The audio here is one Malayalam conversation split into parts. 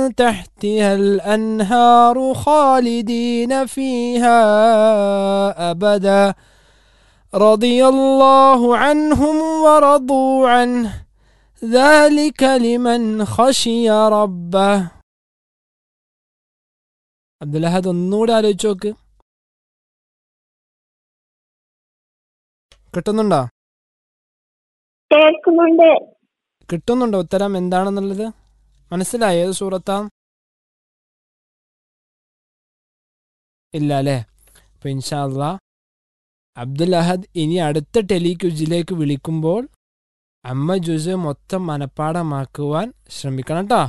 تحتها الأنهار خالدين فيها أبدا رضي الله عنهم ورضوا عنه ذلك لمن خشي ربه അബ്ദുല്ലഹദ് ഒന്നുകൂടെ ആലോചിച്ച് നോക്ക് കിട്ടുന്നുണ്ടോ കേൾക്കുന്നുണ്ട് കിട്ടുന്നുണ്ടോ ഉത്തരം എന്താണെന്നുള്ളത് മനസ്സിലായോ ഏത് സൂറത്താ ഇല്ല അല്ലേ അപ്പൊ ഇൻഷാല്ല അബ്ദുൽ അഹദ് ഇനി അടുത്ത ടെലിക്യുജിലേക്ക് വിളിക്കുമ്പോൾ അമ്മ ജുസ് മൊത്തം മനപ്പാടമാക്കുവാൻ ശ്രമിക്കണം കേട്ടോ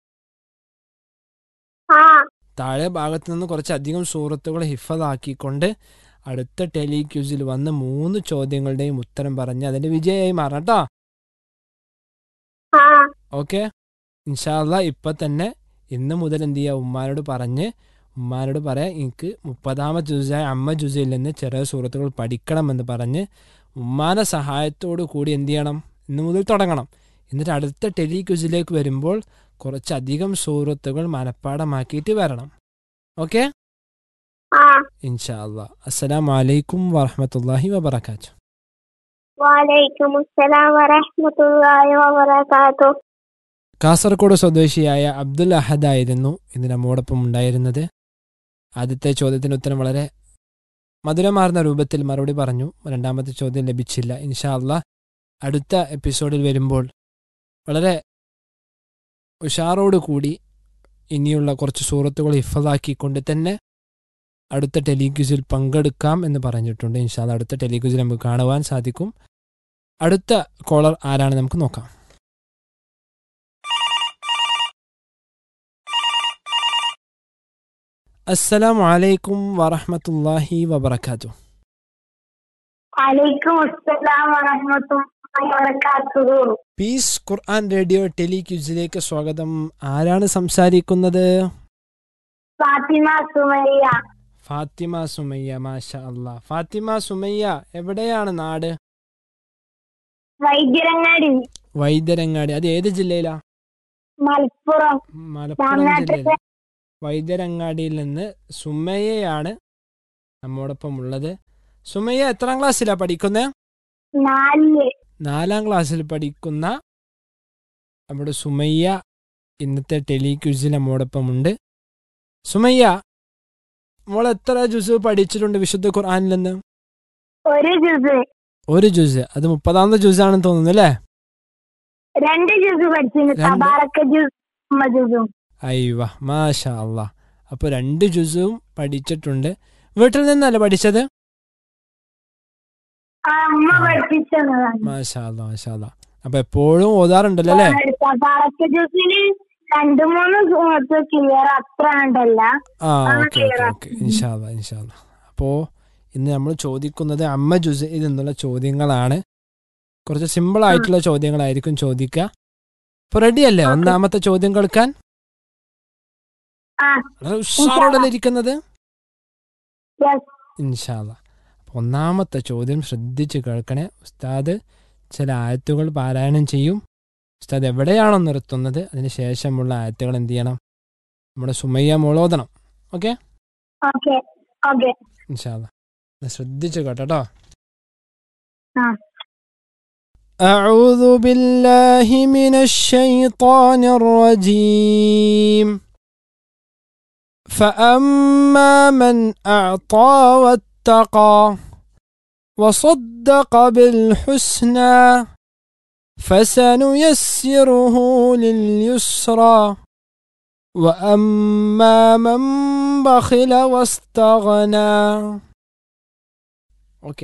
ആ താഴെ ഭാഗത്ത് നിന്ന് കുറച്ചധികം സൂറത്തുകൾ ഹിഫതാക്കിക്കൊണ്ട് അടുത്ത ടെലിക്യൂസിൽ വന്ന് മൂന്ന് ചോദ്യങ്ങളുടെയും ഉത്തരം പറഞ്ഞ് അതിന്റെ വിജയമായി മാറാം കേട്ടോ ആ ഓക്കെ ഇൻഷാല്ല ഇപ്പം തന്നെ ഇന്ന് മുതൽ എന്ത് ചെയ്യുക ഉമ്മാനോട് പറഞ്ഞ് ഉമ്മാനോട് പറയാം എനിക്ക് മുപ്പതാമത്തെ ജുസായ അമ്മ ജുസയിൽ നിന്ന് ചെറിയ സുഹൃത്തുക്കൾ പഠിക്കണമെന്ന് പറഞ്ഞ് ഉമ്മാനെ സഹായത്തോടു കൂടി എന്ത് ചെയ്യണം ഇന്ന് മുതൽ തുടങ്ങണം എന്നിട്ട് അടുത്ത ടെലിക്യൂസിലേക്ക് വരുമ്പോൾ കുറച്ചധികം സുഹൃത്തുക്കൾ മനഃപ്പാടമാക്കിയിട്ട് വരണം ഓക്കെ ആ ഇൻഷാല്ല അസ്സലാമു അലൈക്കും വറഹമത്തല്ലാഹി വബർക്കാത്തു വലൈക്കും അസ്സലാം വറഹ്മത്തുള്ളാഹി വബറകാതുഹു കാസർഗോഡ് സ്വദേശിയായ അബ്ദുൽ അഹദ് ആയിരുന്നു ഇന്ന് നമ്മോടൊപ്പം ഉണ്ടായിരുന്നത് ആദ്യത്തെ ചോദ്യത്തിന് ഉത്തരം വളരെ മധുരമാർന്ന രൂപത്തിൽ മറുപടി പറഞ്ഞു രണ്ടാമത്തെ ചോദ്യം ലഭിച്ചില്ല ഇൻഷാ അല്ലാ അടുത്ത എപ്പിസോഡിൽ വരുമ്പോൾ വളരെ ഉഷാറോടുകൂടി ഇനിയുള്ള കുറച്ച് സുഹൃത്തുക്കൾ ഹിഫതാക്കിക്കൊണ്ട് തന്നെ അടുത്ത ടെലിക്യൂസിൽ പങ്കെടുക്കാം എന്ന് പറഞ്ഞിട്ടുണ്ട് ഇൻഷാല്ല അടുത്ത ടെലിക്യൂസിൽ നമുക്ക് കാണുവാൻ സാധിക്കും അടുത്ത കോളർ ആരാണ് നമുക്ക് നോക്കാം അസ്സലാമു അലൈക്കും വറഹ്മത്തുള്ളാഹി വബറകാതുഹു വലൈക്കും അസ്സലാം വറഹ്മത്തുള്ളാഹി വബറകാതുഹു പീസ് ഖുർആൻ റേഡിയോ ടെലിക്യൂസിലേക്ക് സ്വാഗതം ആരാണ് സംസാരിക്കുന്നത് ഫാത്തിമ സുമയ്യ ഫാത്തിമ സുമയ്യ മാഷ അല്ലാ ഫാത്തിമ സുമയ്യ എവിടെയാണ് നാട് വൈദ്യരങ്ങാടി വൈദ്യരങ്ങാടി അത് ഏത് ജില്ലയിലാ മലപ്പുറം മലപ്പുറം രാമനാട്ടുകര. ജില്ലയിൽ വൈദ്യരങ്ങാടിയിൽ നിന്ന് സുമയ്യയാണ് നമ്മോടൊപ്പം ഉള്ളത് സുമയ്യ എത്രാം ക്ലാസ്സിലാ പഠിക്കുന്നത് നാലില് നാലാം ക്ലാസ്സിൽ പഠിക്കുന്ന നമ്മുടെ സുമയ്യ ഇന്നത്തെ ടെലിക്യൂസിൽ നമ്മോടൊപ്പം ഉണ്ട് സുമയ്യ മോൾ എത്ര ജുസ് പഠിച്ചിട്ടുണ്ട് വിശുദ്ധ ഖുർആനിൽ നിന്ന് ഒരു ജുസ് ഒരു ജുസ് അത് മുപ്പതാമത്തെ ജുസ് ആണെന്ന് തോന്നുന്നു അല്ലേ രണ്ട് ജുസ് പഠിച്ചിരുന്നു രണ്ട്? തബാറക്ക ജുസ് ഉമ്മ ജുസും അയ്വ മാഷാ അല്ലാ അപ്പൊ രണ്ട് ജുസും പഠിച്ചിട്ടുണ്ട് വീട്ടിൽ നിന്നല്ലേ പഠിച്ചത് ആ അമ്മ പഠിപ്പിച്ചതാണ് മാഷാ അല്ലാ മാഷാ അല്ലാ അപ്പൊ എപ്പോഴും ഓതാറുണ്ടല്ലോ അല്ലേ തബാറക്ക ജുസിന് രണ്ടു മൂന്ന് സുഹൃത്ത് ക്ലിയർ അത്ര ഉണ്ടല്ല ആ ആ, ഓക്കെ clear ഓക്കെ ആ. ഓക്കെ ഇൻഷാല്ല ഇൻഷാല്ല അപ്പോൾ ഇന്ന് നമ്മൾ ചോദിക്കുന്നത് അമ്മ ജുസ് എന്നുള്ള ചോദ്യങ്ങളാണ് കുറച്ച് സിമ്പിൾ ആയിട്ടുള്ള ചോദ്യങ്ങളായിരിക്കും ചോദിക്കുക അപ്പോൾ റെഡി അല്ലേ Okay. ഒന്നാമത്തെ ചോദ്യം കേൾക്കാൻ ആ വളരെ ഉഷാറോടല്ലേ ഇരിക്കുന്നത് യെസ് ഇൻഷാല്ല അപ്പോൾ ഒന്നാമത്തെ ചോദ്യം ശ്രദ്ധിച്ച് കേൾക്കണേ ഉസ്താദ് ചില ആയത്തുകൾ പാരായണം ചെയ്യും ഉസ്താദ് എവിടെയാണോ നിർത്തുന്നത് അതിന് ശേഷമുള്ള ആയത്തുകൾ എന്ത് ചെയ്യണം നമ്മുടെ സുമയ്യ മോളോദനം ഓക്കെ ഓക്കെ ഓക്കെ ഇൻഷാല്ല ശ്രദ്ധിച്ച് കേട്ടോ ആ. أعوذ بالله من الشيطان الرجيم فأما من أعطى واتقى وصدق بالحسنى فسنيسره لليسرى وأما من بخل واستغنى ഓക്കെ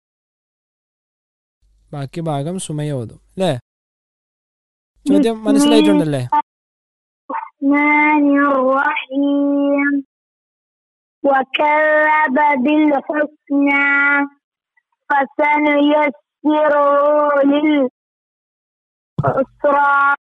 ബാക്കി ഭാഗം സുമയ ഓതും അല്ലേ ചോദ്യം മനസ്സിലായിട്ടുണ്ടല്ലേ الرحمن الرحيم وكذب بالحسنى فسنيسره للعسرى